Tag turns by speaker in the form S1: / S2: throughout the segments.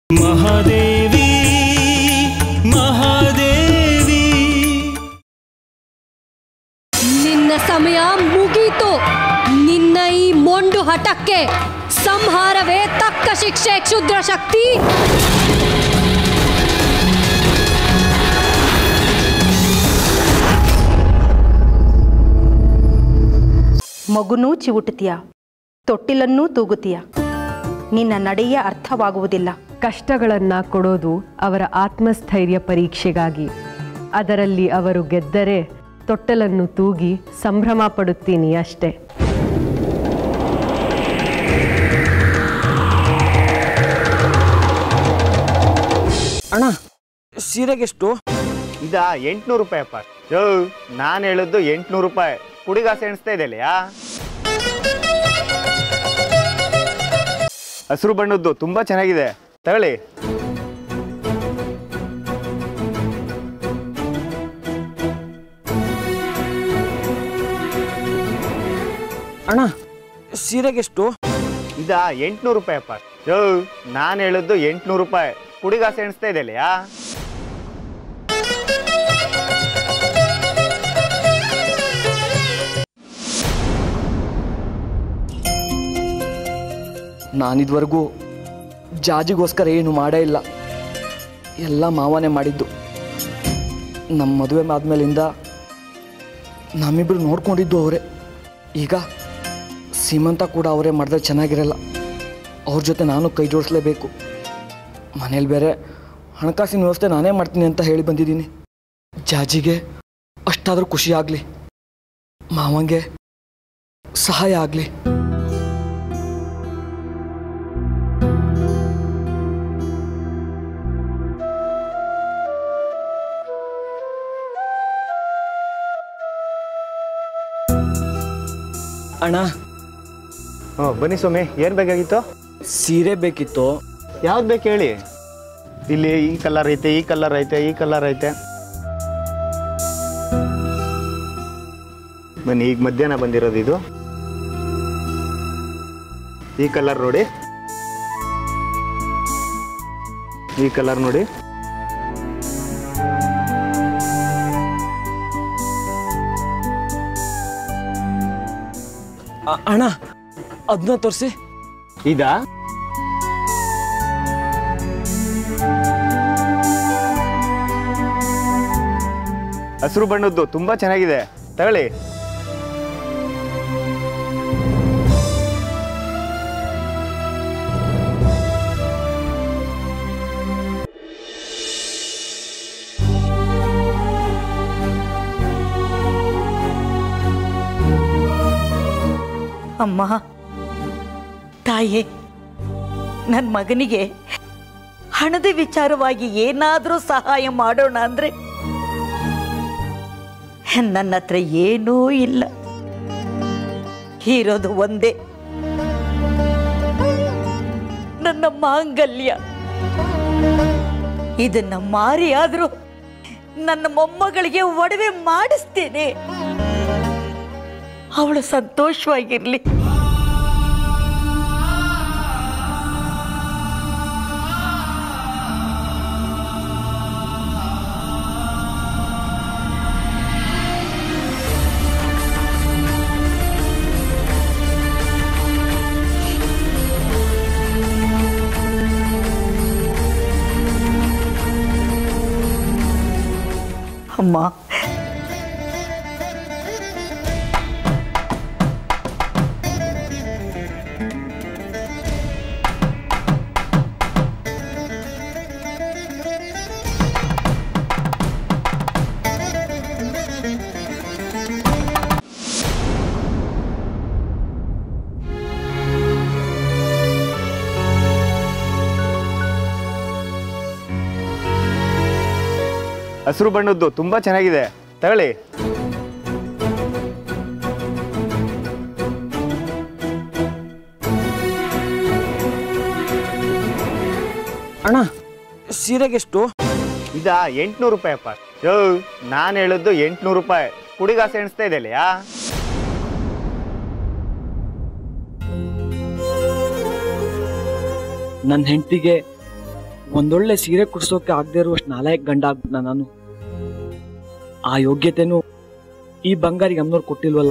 S1: ಮಹಾದೇವಿ ಮಹಾದೇವಿ
S2: ನಿನ್ನ ಸಮಯ ಮುಗೀತು ನಿನ್ನ ಈ ಮೊಂಡು ಹಠಕ್ಕೆ ಸಂಹಾರವೇ ತಕ್ಕ ಶಿಕ್ಷೆ ಕ್ಷುದ್ರ ಶಕ್ತಿ
S3: ಮಗುನೂ ಚಿವುಟುತ್ತೀಯ ತೊಟ್ಟಿಲನ್ನೂ ತೂಗುತ್ತೀಯ ನಿನ್ನ ನಡೆಯ ಅರ್ಥವಾಗುವುದಿಲ್ಲ
S4: ಕಷ್ಟಗಳನ್ನ ಕೊಡೋದು ಅವರ ಆತ್ಮಸ್ಥೈರ್ಯ ಪರೀಕ್ಷೆಗಾಗಿ ಅದರಲ್ಲಿ ಅವರು ಗೆದ್ದರೆ ತೊಟ್ಟಲನ್ನು ತೂಗಿ ಸಂಭ್ರಮ ಪಡುತ್ತೀನಿ ಅಷ್ಟೇ
S5: ಅಣ್ಣ ಸೀರೆಗೆಷ್ಟು
S6: ಇದಾ ಎಂಟ್ನೂರು ರೂಪಾಯಿ ಅಪ್ಪ ಯೋ ನಾನು ಹೇಳಿದ್ದು ಎಂಟ್ನೂರು ರೂಪಾಯಿ ಕುಡಿಗಾಸೆ ಎಣಿಸ್ತಾ ಇದೆಯಲ್ಲ ಹಸಿರು ಬಣ್ಣದ್ದು ತುಂಬಾ ಚೆನ್ನಾಗಿದೆ ತಗೊಳ್ಳಿ
S5: ಅಣ್ಣ ಸೀರೆಗೆಷ್ಟು
S6: ಇದಾ ಎಂಟ್ನೂರು ರೂಪಾಯಿ ಅಪ್ಪ ಯೋ ನಾನು ಹೇಳಿದ್ದು ಎಂಟ್ನೂರು ರೂಪಾಯಿ ಕುಡಿಗಾಸೆ ಎಣಿಸ್ತಾ ಇದೆಯಲ್ಲ
S5: ನಾನಿದುವರೆಗೂ ಜಾಜಿಗೋಸ್ಕರ ಏನು ಮಾಡೇ ಇಲ್ಲ ಎಲ್ಲ ಮಾವನೇ ಮಾಡಿದ್ದು ನಮ್ಮ ಮದುವೆ ಆದ್ಮೇಲಿಂದ ನಮ್ಮಿಬ್ರು ನೋಡ್ಕೊಂಡಿದ್ದು ಅವರೇ ಈಗ ಸೀಮಂತ ಕೂಡ ಅವರೇ ಮಾಡಿದ್ರೆ ಚೆನ್ನಾಗಿರಲ್ಲ ಅವ್ರ ಜೊತೆ ನಾನು ಕೈ ಜೋಡಿಸ್ಲೇಬೇಕು ಮನೇಲಿ ಬೇರೆ ಹಣಕಾಸಿನ ವ್ಯವಸ್ಥೆ ನಾನೇ ಮಾಡ್ತೀನಿ ಅಂತ ಹೇಳಿ ಬಂದಿದ್ದೀನಿ ಜಾಜಿಗೆ ಅಷ್ಟಾದರೂ ಖುಷಿ ಆಗಲಿ ಮಾವಂಗೆ ಸಹಾಯ ಆಗಲಿ ಅಣ್ಣ
S6: ಹ್ಞೂ ಬನ್ನಿ ಸ್ವಾಮಿ ಏನು ಬೇಕಾಗಿತ್ತು
S5: ಸೀರೆ ಬೇಕಿತ್ತು
S6: ಯಾವ್ದು ಬೇಕು ಹೇಳಿ ಇಲ್ಲಿ ಈ ಕಲರ್ ಐತೆ ಈ ಕಲರ್ ಐತೆ ಈ ಕಲರ್ ಐತೆ ಬನ್ನಿ ಈಗ ಮಧ್ಯಾಹ್ನ ಬಂದಿರೋದು ಇದು ಈ ಕಲರ್ ನೋಡಿ ಈ ಕಲರ್ ನೋಡಿ
S5: ಅ- ಅಣ್ಣ ಅದನ್ನ ತೋರಿಸಿ
S6: ಇದಾ ಹಸಿರು ಬಣ್ಣದ್ದು ತುಂಬಾ ಚೆನ್ನಾಗಿದೆ ತಗೊಳ್ಳಿ
S7: ಅಮ್ಮ ತಾಯಿ ನನ್ನ ಮಗನಿಗೆ ಹಣದ ವಿಚಾರವಾಗಿ ಏನಾದರೂ ಸಹಾಯ ಮಾಡೋಣ ಅಂದರೆ ನನ್ನ ಹತ್ರ ಏನೂ ಇಲ್ಲ ಇರೋದು ಒಂದೇ ನನ್ನ ಮಾಂಗಲ್ಯ ಇದನ್ನ ಮಾರಿ ಆದರೂ ನನ್ನ ಮೊಮ್ಮಗಳಿಗೆ ಒಡವೆ ಮಾಡಿಸ್ತೇನೆ ಅವಳು ಸಂತೋಷವಾಗಿರ್ಲಿ ಅಮ್ಮ
S6: ಹಸಿರು ಬಣ್ಣದ್ದು ತುಂಬಾ ಚೆನ್ನಾಗಿದೆ ತಗೊಳ್ಳಿ
S5: ಅಣ್ಣ ಸೀರೆಗೆಷ್ಟು
S6: ಇದಾ ಎಂಟ್ನೂರು ರೂಪಾಯಿ ಅಪ್ಪ ಯೋ ನಾನು ಹೇಳಿದ್ದು ಎಂಟ್ನೂರು ರೂಪಾಯಿ ಕುಡಿಗಾಸೆ ಎಣಿಸ್ತಾ ಇದೆಯಲ್ಲ
S5: ನನ್ನ ಹೆಂಡತಿಗೆ ಒಂದೊಳ್ಳೆ ಸೀರೆ ಕುಡ್ಸೋಕೆ ಆಗದೆ ಇರುವಷ್ಟು ನಾಲಾಯಕ್ ಗಂಡ ಆಗ್ಬಿಟ್ನ ನಾನು ಆ ಯೋಗ್ಯತೆನೂ ಈ ಬಂಗಾರಿಗೆ ಅಮ್ಮನವ್ರು ಕೊಟ್ಟಿಲ್ವಲ್ಲ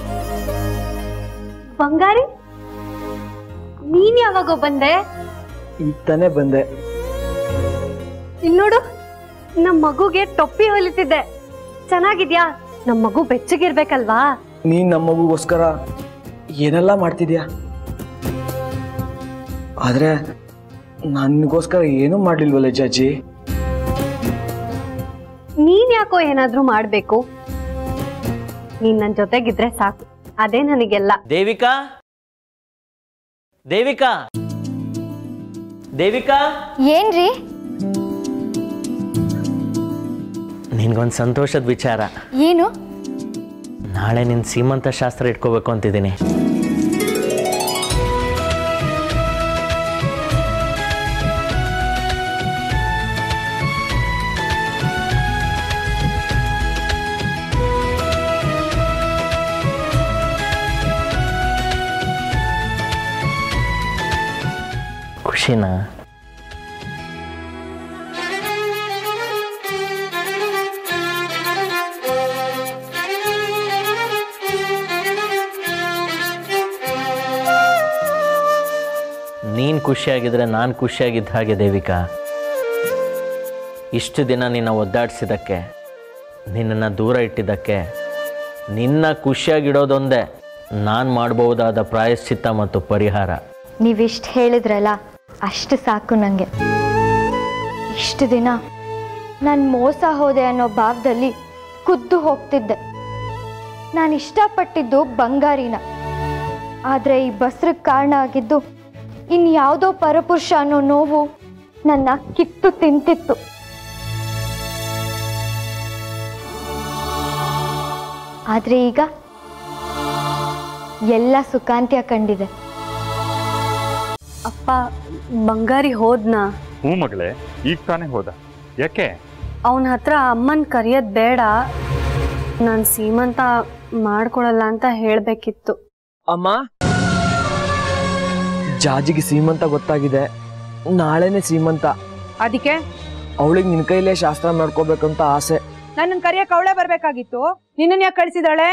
S2: ಬಂಗಾರಿ ನೀನ್ ಯಾವಾಗ ಬಂದೆ
S5: ಈಗ ತಾನೇ ಬಂದೆ
S2: ಇಲ್ಲಿ ನೋಡು ನಮ್ ಮಗುಗೆ ಟೊಪ್ಪಿ ಹೊಲಿತಿದ್ದೆ ಚೆನ್ನಾಗಿದ್ಯಾ ನಮ್ ಮಗು ಬೆಚ್ಚಗಿರ್ಬೇಕಲ್ವಾ
S5: ನೀನ್ ನಮ್ಮ ಮಗುಗೋಸ್ಕರ ಏನೆಲ್ಲ ಮಾಡ್ತಿದ್ಯಾ ಆದ್ರೆ ನನಗೋಸ್ಕರ ಏನೂ ಮಾಡ್ಲಿಲ್ವಲ್ಲ ಜಾಜಿ
S2: ನೀನ್ ಯಾಕೋ ಏನಾದ್ರೂ ಮಾಡ್ಬೇಕು ನೀನ್ ನನ್ ಜೊತೆಗಿದ್ರೆ ಸಾಕು ಅದೇ ನನಗೆಲ್ಲ
S1: ದೇವಿಕಾ ದೇವಿಕಾ ದೇವಿಕಾ
S8: ಏನ್ರಿ
S1: ನಿನ್ಗೊಂದು ಸಂತೋಷದ ವಿಚಾರ
S8: ಏನು
S1: ನಾಳೆ ನಿನ್ನ ಸೀಮಂತ ಶಾಸ್ತ್ರ ಇಟ್ಕೋಬೇಕು ಅಂತಿದ್ದೀನಿ ಖುಷಿನಾ ನೀನು ಖುಷಿಯಾಗಿದ್ರೆ ನಾನು ಖುಷಿಯಾಗಿದ್ದ ಹಾಗೆ ದೇವಿಕಾ ಇಷ್ಟು ದಿನ ನಿನ್ನ ಒದ್ದಾಡಿಸಿದ್ದಕ್ಕೆ ನಿನ್ನನ್ನು ದೂರ ಇಟ್ಟಿದ್ದಕ್ಕೆ ನಿನ್ನ ಖುಷಿಯಾಗಿಡೋದೊಂದೇ ನಾನು ಮಾಡಬಹುದಾದ ಪ್ರಾಯಶ್ಚಿತ್ತ ಮತ್ತು ಪರಿಹಾರ
S8: ನೀವಿಷ್ಟು ಹೇಳಿದ್ರಲ್ಲ ಅಷ್ಟು ಸಾಕು ನನಗೆ ಇಷ್ಟು ದಿನ ನಾನು ಮೋಸ ಹೋದೆ ಅನ್ನೋ ಭಾವದಲ್ಲಿ ಕುದ್ದು ಹೋಗ್ತಿದ್ದೆ ನಾನು ಇಷ್ಟಪಟ್ಟಿದ್ದು ಬಂಗಾರಿನ ಆದರೆ ಈ ಬಸ್ರಿಗೆ ಕಾರಣ ಆಗಿದ್ದು ಇನ್ಯಾವುದೋ ಪರಪುರುಷ ಅನ್ನೋ ನೋವು ನನ್ನ ಕಿತ್ತು ತಿಂತಿತ್ತು ಆದರೆ ಈಗ ಎಲ್ಲ ಸುಖಾಂತ್ಯ ಕಂಡಿದೆ
S2: ಅಪ್ಪ ಬಂಗಾರಿ ಹೋದ್ನಾ
S9: ಹ್ಞೂ ಮಗಳೇ ಈಗ ತಾನೇ ಹೋದ ಯಾಕೆ
S2: ಅವನ ಹತ್ರ ಅಮ್ಮನ್ ಕರೆಯೋದ್ ಬೇಡ ನಾನು ಸೀಮಂತ ಮಾಡ್ಕೊಳಲ್ಲ ಅಂತ ಹೇಳ್ಬೇಕಿತ್ತು
S5: ಅಮ್ಮ ಜಾಜಿಗೆ ಸೀಮಂತ ಗೊತ್ತಾಗಿದೆ ನಾಳೆನೆ ಸೀಮಂತ
S3: ಅದಕ್ಕೆ
S5: ಅವಳಿಗೆ ನಿನ್ ಕೈಲೇ ಶಾಸ್ತ್ರ ಮಾಡ್ಕೋಬೇಕಂತ ಆಸೆ
S3: ನನ್ನನ್ನು ಕರೆಯಕ್ಕೆ ಅವಳೇ ಬರ್ಬೇಕಾಗಿತ್ತು ನಿನ್ನನ್ ಯಾಕೆ ಕಳಿಸಿದಾಳೆ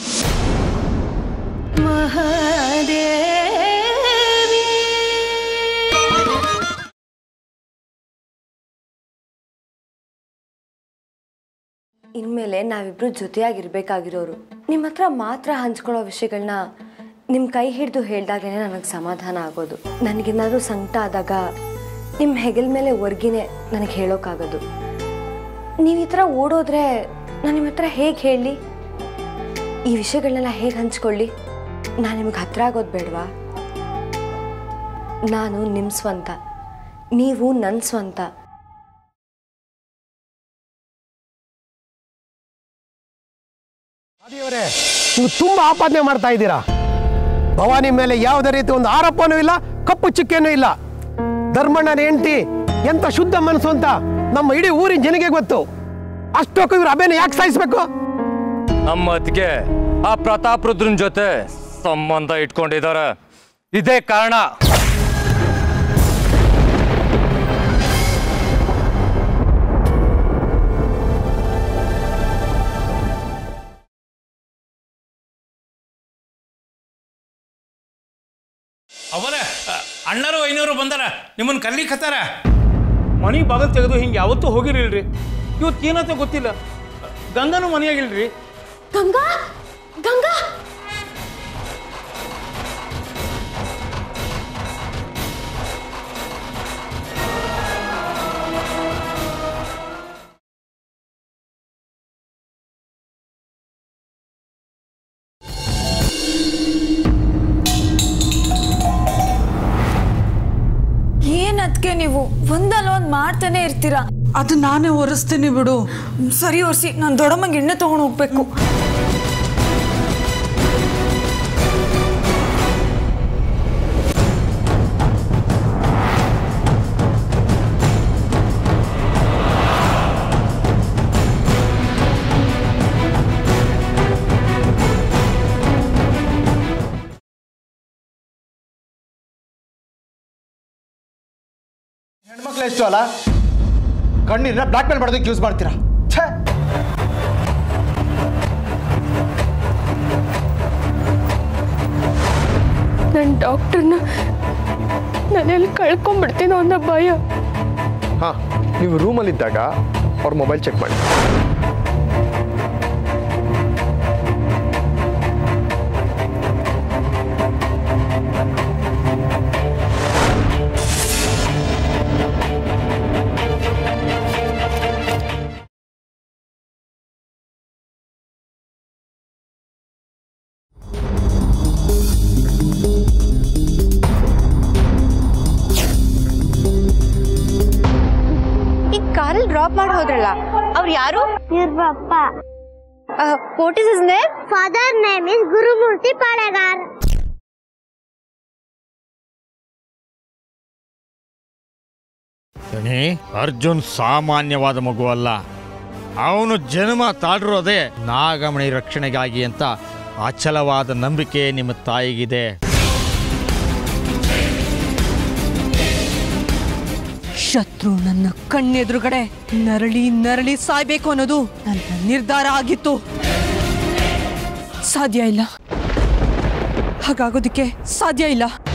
S10: ಇನ್ಮೇಲೆ ನಾವಿಬ್ರು ಜೊತೆಯಾಗಿರ್ಬೇಕಾಗಿರೋರು ನಿಮ್ಮ ಹತ್ರ ಮಾತ್ರ ಹಂಚ್ಕೊಳ್ಳೋ ವಿಷಯಗಳನ್ನ ನಿಮ್ಮ ಕೈ ಹಿಡಿದು ಹೇಳ್ದಾಗಲೇ ನನಗೆ ಸಮಾಧಾನ ಆಗೋದು ನನಗೇನಾದ್ರೂ ಸಂಕಟ ಆದಾಗ ನಿಮ್ಮ ಹೆಗಲ ಮೇಲೆ ಒರ್ಗಿನೇ ನನಗೆ ಹೇಳೋಕ್ಕಾಗೋದು ನೀವು ಈ ಥರ ಓಡೋದ್ರೆ ನಾನು ನಿಮ್ಮ ಹತ್ರ ಹೇಗೆ ಹೇಳಲಿ ಈ ವಿಷಯಗಳನ್ನೆಲ್ಲ ಹೇಗೆ ಹಂಚ್ಕೊಳ್ಳಿ ನಾನು ನಿಮಗೆ ಹತ್ರ ಆಗೋದು ಬೇಡವಾ ನಾನು ನಿಮ್ಮ ಸ್ವಂತ ನೀವು ನನ್ನ ಸ್ವಂತ
S11: ಆದಿಯವರೇ ನೀವು ತುಂಬಾ ಆಪಾದನೆ ಮಾಡ್ತಾ ಇದ್ದೀರಾ ಭವಾನಿ ಮೇಲೆ ಯಾವುದೇ ರೀತಿ ಒಂದು ಆರೋಪನೂ ಇಲ್ಲ ಕಪ್ಪು ಚುಕ್ಕೆನೂ ಇಲ್ಲ ಧರ್ಮಣ್ಣನ ಹೆಂಡತಿ ಎಂತ ಶುದ್ಧ ಮನಸ್ಸು ಅಂತ ನಮ್ಮ ಇಡೀ ಊರಿನ ಜನಗೆ ಗೊತ್ತು ಅಷ್ಟೊಕ್ಕೂ ಇವ್ರು ಅಬೇನ ಯಾಕೆ ಸಾಯಿಸ್ಬೇಕು
S12: ನಮ್ಮ ಅತ್ತಿಗೆ ಆ ಪ್ರತಾಪ್ ರುದ್ರನ್ ಜೊತೆ ಸಂಬಂಧ ಇಟ್ಕೊಂಡಿದ್ದಾರೆ ಇದೇ ಕಾರಣ
S13: ಅವರೇ ಅಣ್ಣರು ಐನೂರು ಬಂದಾರ ನಿಮ್ಮನ್ನ ಕರ್ಲಿಕ್ಕತ್ತಾರ ಮನೆ ಬಾಗಲ್ ತೆಗೆದು ಹಿಂಗೆ ಯಾವತ್ತೂ ಹೋಗಿರಲಿಲ್ರಿ ಇವತ್ತು ಏನಂತ ಗೊತ್ತಿಲ್ಲ ಗಂಗನೂ ಮನೆಯಾಗಿಲ್ರಿ
S10: ಗಂಗಾ ಗಂಗಾ
S14: ಏನ್ ಅದ್ಕೆ ನೀವು ಒಂದಲ್ಲ ಒಂದ್ ಮಾಡ್ತಾನೆ ಇರ್ತೀರಾ
S7: ಅದು ನಾನೇ ಒರೆಸ್ತೀನಿ ಬಿಡು
S14: ಸರಿ ಒರ್ಸಿ ನಾನು ದೊಡ್ಡಮ್ಮಂಗೆ ಎಣ್ಣೆ ತಗೊಂಡು ಹೋಗ್ಬೇಕು
S13: ಹೆಣ್ಮಕ್ಳು
S15: ಮಕ್ಳು ಎಷ್ಟು ಅಲ್ಲ ಕಣ್ಣೀರನ್ನ ಬ್ಲಾಕ್ ಮೇಲ್ ಮಾಡೋದಕ್ಕೆ ಯೂಸ್ ಮಾಡ್ತೀರಾ ಛೇ
S16: ನನ್ನ ಡಾಕ್ಟರ್ನ ನಾನೆಲ್ಲಿ ಕಳ್ಕೊಂಡ್ಬಿಡ್ತೀನೋ ಅನ್ನೋ ಭಯ
S17: ಹಾಂ ನೀವು ರೂಮಲ್ಲಿದ್ದಾಗ ಅವ್ರ ಮೊಬೈಲ್ ಚೆಕ್ ಮಾಡಿ
S18: ಈಗ ಕಾರಲ್ಲಿ ಡ್ರಾಪ್ ಮಾಡಿ ಹೋದ್ರಲ್ಲ ಅವ್ರು ಯಾರು
S19: ಇವ್ರ ಪಪ್ಪ
S18: what is is name
S19: father name is Gurumurthy Palegar
S20: ದಣಿ ಅರ್ಜುನ್ ಸಾಮಾನ್ಯವಾದ ಮಗು ಅಲ್ಲ ಅವನು ಜನ್ಮ ತಾಳಿರೋದೇ ನಾಗಮಣಿ ರಕ್ಷಣೆಗಾಗಿ ಅಂತ ಅಚಲವಾದ ನಂಬಿಕೆ ನಿಮ್ಮ ತಾಯಿಗಿದೆ
S21: ಶತ್ರು ನನ್ನ ಕಣ್ಣೆದುರುಗಡೆ ನರಳಿ ನರಳಿ ಸಾಯ್ಬೇಕು ಅನ್ನೋದು ನನ್ನ ನಿರ್ಧಾರ ಆಗಿತ್ತು ಸಾಧ್ಯ ಇಲ್ಲ ಹಾಗಾಗೋದಕ್ಕೆ ಸಾಧ್ಯ ಇಲ್ಲ